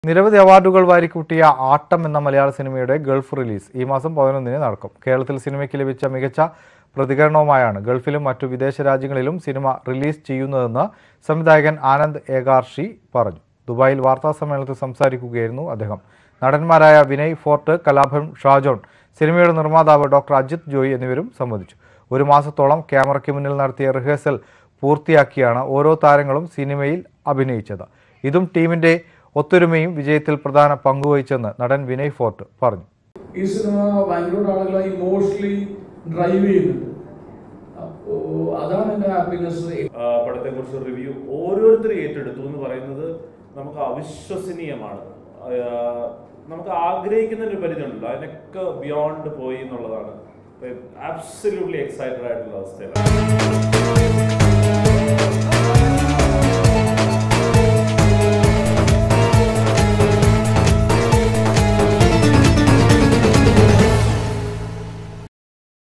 നിരവധി അവാർഡുകൾ വാരിക്കൂട്ടിയ ആട്ടം എന്ന മലയാള സിനിമയുടെ ഗൾഫ് റിലീസ് ഈ മാസം പതിനൊന്നിന് നടക്കും കേരളത്തിൽ സിനിമയ്ക്ക് ലഭിച്ച മികച്ച പ്രതികരണവുമായാണ് ഗൾഫിലും മറ്റു വിദേശ രാജ്യങ്ങളിലും സിനിമ റിലീസ് ചെയ്യുന്നതെന്ന് സംവിധായകൻ ആനന്ദ് ഏകാർഷി പറഞ്ഞു ദുബായിൽ വാർത്താ സമ്മേളനത്തിൽ സംസാരിക്കുകയായിരുന്നു അദ്ദേഹം നടന്മാരായ വിനയ് ഫോർട്ട് കലാഭൻ ഷാജോൺ സിനിമയുടെ നിർമ്മാതാവ് ഡോക്ടർ അജിത് ജോയി എന്നിവരും സംബന്ധിച്ചു ഒരു മാസത്തോളം ക്യാമറയ്ക്ക് മുന്നിൽ നടത്തിയ റിഹേഴ്സൽ പൂർത്തിയാക്കിയാണ് ഓരോ താരങ്ങളും സിനിമയിൽ അഭിനയിച്ചത് ഇതും ടീമിന്റെ ഒത്തൊരുമയും വിജയത്തിൽ പ്രധാന പങ്കുവഹിച്ചെന്ന് നടൻ വിനയ് ഫോർട്ട് പറഞ്ഞു ഈ സിനിമ ഭയങ്കര ആളുകളെ ഇമോഷണലി ഡ്രൈവ് ചെയ്യുന്നുണ്ട് അപ്പോ അതാണ് എൻ്റെ ഹാപ്പിനെസ് ആ, പടത്തെക്കുറിച്ച് റിവ്യൂ ഓരോരുത്തരും ഏറ്റെടുത്തു എന്ന് പറയുന്നത് നമുക്ക് അവിശ്വസനീയമാണ് ആ, നമുക്ക് ആഗ്രഹിക്കുന്ന ഒരു പരിധി ഉണ്ടല്ലോ അതിനൊക്കെ ബിയോണ്ട് പോയി എന്നുള്ളതാണ് ആബ്സല്യൂട്ട്ലി എക്സൈറ്റഡ് ആയിട്ടുള്ള അവസ്ഥയിലാണ്